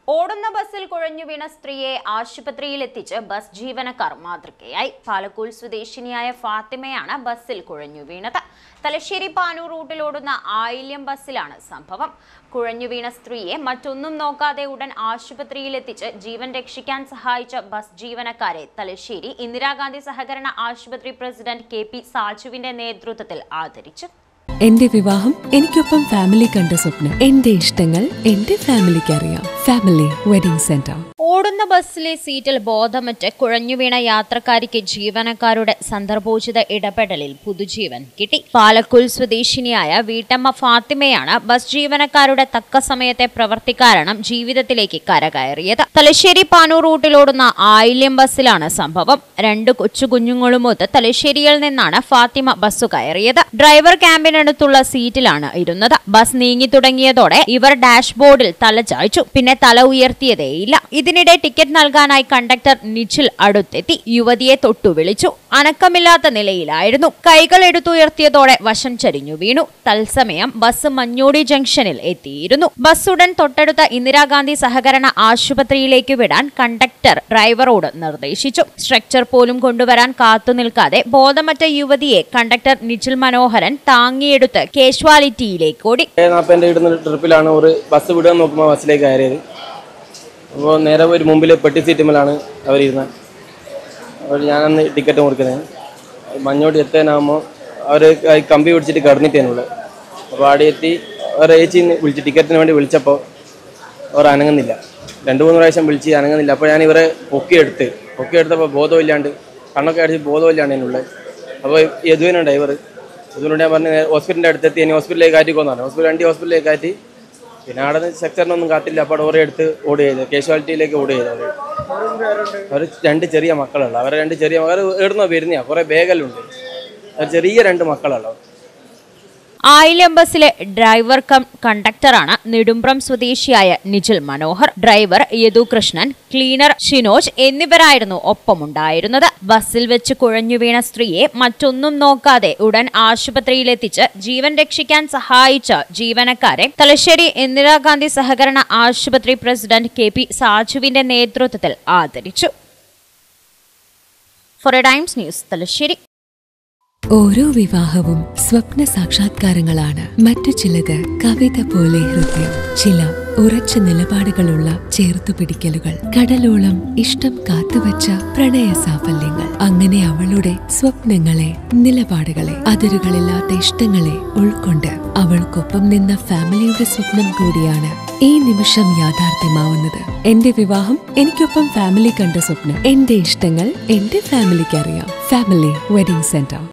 ഓടുന്ന ബസ്സിൽ കുഴഞ്ഞു വീണ സ്ത്രീയെ ആശുപത്രിയിൽ എത്തിച്ച് ബസ് ജീവനക്കാർ മാതൃകയായി പാലക്കൂൽ സ്വദേശിനിയായ ഫാത്തിമയാണ് ബസ്സിൽ കുഴഞ്ഞു വീണത് തലശ്ശേരി പാനൂർ റൂട്ടിലോടുന്ന ആയില്യം ബസ്സിലാണ് സംഭവം കുഴഞ്ഞു വീണ സ്ത്രീയെ മറ്റൊന്നും നോക്കാതെ ഉടൻ ആശുപത്രിയിൽ എത്തിച്ച് ജീവൻ രക്ഷിക്കാൻ സഹായിച്ച ബസ് ജീവനക്കാരെ തലശ്ശേരി ഇന്ദിരാഗാന്ധി സഹകരണ ആശുപത്രി പ്രസിഡന്റ് കെ പി സാജുവിന്റെ നേതൃത്വത്തിൽ ആദരിച്ചു എന്റെ വിവാഹം എനിക്കൊപ്പം ഫാമിലി കണ്ട സ്വപ്നം എന്റെ ഇഷ്ടങ്ങൾ എന്റെ ഫാമിലിക്ക് അറിയാം ഫാമിലി വെഡിംഗ് സെന്റർ ഓടുന്ന ബസ്സിലെ സീറ്റിൽ ബോധമറ്റ് കുഴഞ്ഞു വീണ യാത്രക്കാരിക്ക് ജീവനക്കാരുടെ സന്ദർഭോചിത ഇടപെടലിൽ പുതുജീവൻ കിട്ടി പാലക്കുൽ സ്വദേശിനിയായ വീട്ടമ്മ ഫാത്തിമയാണ് ബസ് ജീവനക്കാരുടെ തക്ക സമയത്തെ പ്രവൃത്തി കാരണം ജീവിതത്തിലേക്ക് കരകയറിയത് തലശ്ശേരി പാനൂർ റൂട്ടിലോടുന്ന ആയില്യം ബസ്സിലാണ് സംഭവം രണ്ട് കൊച്ചു കുഞ്ഞുങ്ങളുമൊത്ത് തലശ്ശേരിയിൽ നിന്നാണ് ഫാത്തിമ ബസ് കയറിയത് ഡ്രൈവർ ക്യാമ്പിനടുത്തുള്ള സീറ്റിലാണ് ഇരുന്നത് ബസ് നീങ്ങി തുടങ്ങിയതോടെ ഇവർ ഡാഷ്ബോർഡിൽ തല ചായ്ച്ചു പിന്നെ തല ഉയർത്തിയതേയില്ല ഇതിനിടെ ടിക്കറ്റ് നൽകാനായി കണ്ടക്ടർ നിഖിൽ അടുത്തെത്തി യുവതിയെ തൊട്ടു വിളിച്ചു അനക്കമില്ലാത്ത നിലയിലായിരുന്നു കൈകൾ എടുത്തുയർത്തിയതോടെ വശം ചരിഞ്ഞു വീണു തത്സമയം ബസ് മഞ്ഞോടി ജംഗ്ഷനിൽ എത്തിയിരുന്നു ബസ് ഉടൻ തൊട്ടടുത്ത ഇന്ദിരാഗാന്ധി സഹകരണ ആശുപത്രിയിലേക്ക് വിടാൻ കണ്ടക്ടർ ഡ്രൈവറോട് നിർദ്ദേശിച്ചു സ്ട്രക്ചർ പോലും കൊണ്ടുവരാൻ കാത്തു നിൽക്കാതെ ബോധമറ്റ യുവതിയെ കണ്ടക്ടർ നിഖിൽ മനോഹരൻ താങ്ങിയെടുത്ത് കേഷ്വാലിറ്റിയിലേക്ക് ഓടി നാൽപ്പതിൻ്റെ ഇടുന്ന ട്രിപ്പിലാണ് ഒരു ബസ് വിടാൻ നോക്കുമ്പോൾ ബസ്സിലേക്ക് കയറിയത് അപ്പോൾ നേരെ ഒരു മുമ്പിൽ പെട്ടി സീറ്റുമ്മലാണ് അവരിരുന്നത് അപ്പോൾ ഞാനന്ന് ടിക്കറ്റ് മുറിക്കുന്നത് മഞ്ഞോട്ട് എത്താനാകുമ്പോൾ അവർ കമ്പി പിടിച്ചിട്ട് കിടന്നിട്ടേനുള്ളത് അപ്പോൾ അവിടെ എത്തി അവർ ഏച്ചി വിളിച്ച് ടിക്കറ്റിന് വേണ്ടി വിളിച്ചപ്പോൾ അവർ അനങ്ങുന്നില്ല രണ്ട് മൂന്ന് പ്രാവശ്യം വിളിച്ച് അനങ്ങുന്നില്ല അപ്പോൾ ഞാൻ ഇവരെ പൊക്കിയെടുത്ത് പൊക്കിയെടുത്തപ്പോൾ ബോധമില്ലാണ്ട് കണ്ണൊക്കെ അടിച്ച് ബോധമില്ലാണ്ട് എന്നുള്ളത് അപ്പോൾ യദുവിനാണ് ഡ്രൈവർ യദുവിനോട് ഞാൻ പറഞ്ഞ് ഹോസ്പിറ്റലിൻ്റെ അടുത്തെത്തി ഇനി ഹോസ്പിറ്റലിലേക്ക് കയറ്റിക്കോന്ന് പറഞ്ഞു ഹോസ്പിറ്റൽ വണ്ടി ഹോസ്പിറ്റലിലേക്ക് കയറ്റി പിന്നെ അവിടെ നിന്ന് സെക്ടറിനൊന്നും കാത്തില്ല അപ്പോൾ ഓരോ എടുത്ത് ഓട് ചെയ്ത് കേഷ്വാലിറ്റിയിലേക്ക് ഓട് ചെയ്ത് അവർ അവർ രണ്ട് ചെറിയ മക്കളുള്ള അവരെ രണ്ട് ചെറിയ അവർ എവിടുന്നോ വരുന്നതാ കുറേ ബേഗലുണ്ട് അവർ ചെറിയ രണ്ട് മക്കളുള്ള ആയില്യം ബസ്സിലെ ഡ്രൈവർ കം കണ്ടക്ടറാണ് നെടുമ്പ്രം സ്വദേശിയായ നിഖിൽ മനോഹർ ഡ്രൈവർ യദു കൃഷ്ണൻ ക്ലീനർ ഷിനോജ് എന്നിവരായിരുന്നു ഒപ്പമുണ്ടായിരുന്നത് ബസ്സിൽ വെച്ച് കുഴഞ്ഞു വീണ സ്ത്രീയെ മറ്റൊന്നും നോക്കാതെ ഉടൻ ആശുപത്രിയിലെത്തിച്ച് ജീവൻ രക്ഷിക്കാൻ സഹായിച്ച ജീവനക്കാരെ തലശ്ശേരി ഇന്ദിരാഗാന്ധി സഹകരണ ആശുപത്രി പ്രസിഡന്റ് കെ പി സാജുവിന്റെ നേതൃത്വത്തിൽ ആദരിച്ചു four A times news Thalassery ഓരോ വിവാഹവും സ്വപ്ന സാക്ഷാത്കാരങ്ങളാണ് മറ്റു ചിലത് കവിത പോലെ ഹൃദയം ചില ഉറച്ച നിലപാടുകളുള്ള ചേർത്തുപിടിക്കലുകൾ കടലോളം ഇഷ്ടം കാത്തുവച്ച പ്രണയ സാഫല്യങ്ങൾ അങ്ങനെ അവളുടെ സ്വപ്നങ്ങളെ നിലപാടുകളെ അതിരുകളില്ലാത്ത ഇഷ്ടങ്ങളെ ഉൾക്കൊണ്ട് അവൾക്കൊപ്പം നിന്ന ഫാമിലിയുടെ സ്വപ്നം കൂടിയാണ് ഈ നിമിഷം യാഥാർത്ഥ്യമാവുന്നത് എന്റെ വിവാഹം എനിക്കൊപ്പം ഫാമിലി കണ്ട സ്വപ്നം എന്റെ ഇഷ്ടങ്ങൾ എന്റെ ഫാമിലിക്ക് അറിയാം ഫാമിലി വെഡിംഗ് സെന്റർ